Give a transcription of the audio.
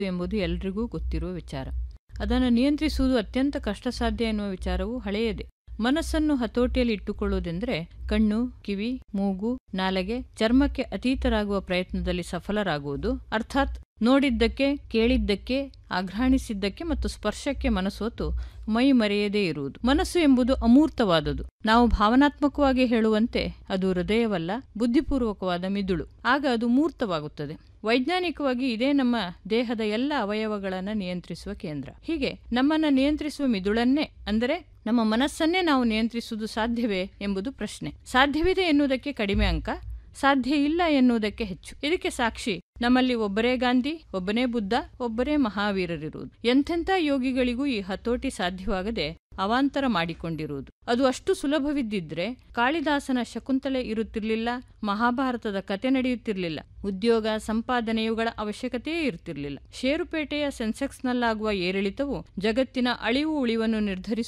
ಎಂಬುದು ಎಲ್ರಿಗೂ ಗೊತ್ತಿರುವ ವಿಚಾರ ಅದನ್ನು ನಿಯಂತ್ರಿಸುವುದು ಅತ್ಯಂತ ಕಷ್ಟ ಸಾಧ್ಯ ಎನ್ನುವ ವಿಚಾರವು ಹಳೆಯದೇ ಮನಸ್ಸನ್ನು ಹತೋಟಿಯಲ್ಲಿ ಇಟ್ಟುಕೊಳ್ಳುವುದೆಂದರೆ ಕಣ್ಣು ಕಿವಿ ಮೂಗು ನಾಲಗೆ ಚರ್ಮಕ್ಕೆ ಅತೀತರಾಗುವ ಪ್ರಯತ್ನದಲ್ಲಿ ಸಫಲರಾಗುವುದು ಅರ್ಥಾತ್ ನೋಡಿದ್ದಕ್ಕೆ ಕೇಳಿದ್ದಕ್ಕೆ ಆಘ್ರಾಣಿಸಿದ್ದಕ್ಕೆ ಮತ್ತು ಸ್ಪರ್ಶಕ್ಕೆ ಮನಸ್ಸೋತು ಮೈ ಮರೆಯದೇ ಇರುವುದು ಮನಸ್ಸು ಎಂಬುದು ಅಮೂರ್ತವಾದುದು ನಾವು ಭಾವನಾತ್ಮಕವಾಗಿ ಹೇಳುವಂತೆ ಅದು ಹೃದಯವಲ್ಲ ಬುದ್ಧಿಪೂರ್ವಕವಾದ ಮಿದುಳು ಆಗ ಅದು ಮೂರ್ತವಾಗುತ್ತದೆ ವೈಜ್ಞಾನಿಕವಾಗಿ ಇದೇ ನಮ್ಮ ದೇಹದ ಎಲ್ಲ ಅವಯವಗಳನ್ನು ನಿಯಂತ್ರಿಸುವ ಕೇಂದ್ರ ಹೀಗೆ ನಮ್ಮನ್ನ ನಿಯಂತ್ರಿಸುವ ಮಿದುಳನ್ನೇ ಅಂದರೆ ನಮ್ಮ ಮನಸ್ಸನ್ನೇ ನಾವು ನಿಯಂತ್ರಿಸುವುದು ಸಾಧ್ಯವೇ ಎಂಬುದು ಪ್ರಶ್ನೆ ಸಾಧ್ಯವಿದೆ ಎನ್ನುವುದಕ್ಕೆ ಕಡಿಮೆ ಅಂಕ ಸಾಧ್ಯ ಇಲ್ಲ ಎನ್ನುವುದಕ್ಕೆ ಹೆಚ್ಚು ಇದಕ್ಕೆ ಸಾಕ್ಷಿ ನಮ್ಮಲ್ಲಿ ಒಬ್ಬರೇ ಗಾಂಧಿ ಒಬ್ಬನೇ ಬುದ್ಧ ಒಬ್ಬರೇ ಮಹಾವೀರರಿರುವುದು ಎಂಥೆಂಥ ಯೋಗಿಗಳಿಗೂ ಈ ಹತೋಟಿ ಸಾಧ್ಯವಾಗದೆ ಅವಾಂತರ ಮಾಡಿಕೊಂಡಿರುವುದು ಅದು ಅಷ್ಟು ಸುಲಭವಿದ್ದಿದ್ರೆ ಕಾಳಿದಾಸನ ಶಕುಂತಲೆ ಇರುತ್ತಿರಲಿಲ್ಲ ಮಹಾಭಾರತದ ಕತೆ ನಡೆಯುತ್ತಿರಲಿಲ್ಲ ಉದ್ಯೋಗ ಸಂಪಾದನೆಯುಗಳ ಅವಶ್ಯಕತೆಯೇ ಇರುತ್ತಿರಲಿಲ್ಲ ಷೇರುಪೇಟೆಯ ಸೆನ್ಸೆಕ್ಸ್ನಲ್ಲಾಗುವ ಏರಿಳಿತವು ಜಗತ್ತಿನ ಅಳಿವು ಉಳಿವನ್ನು ನಿರ್ಧರಿಸುವ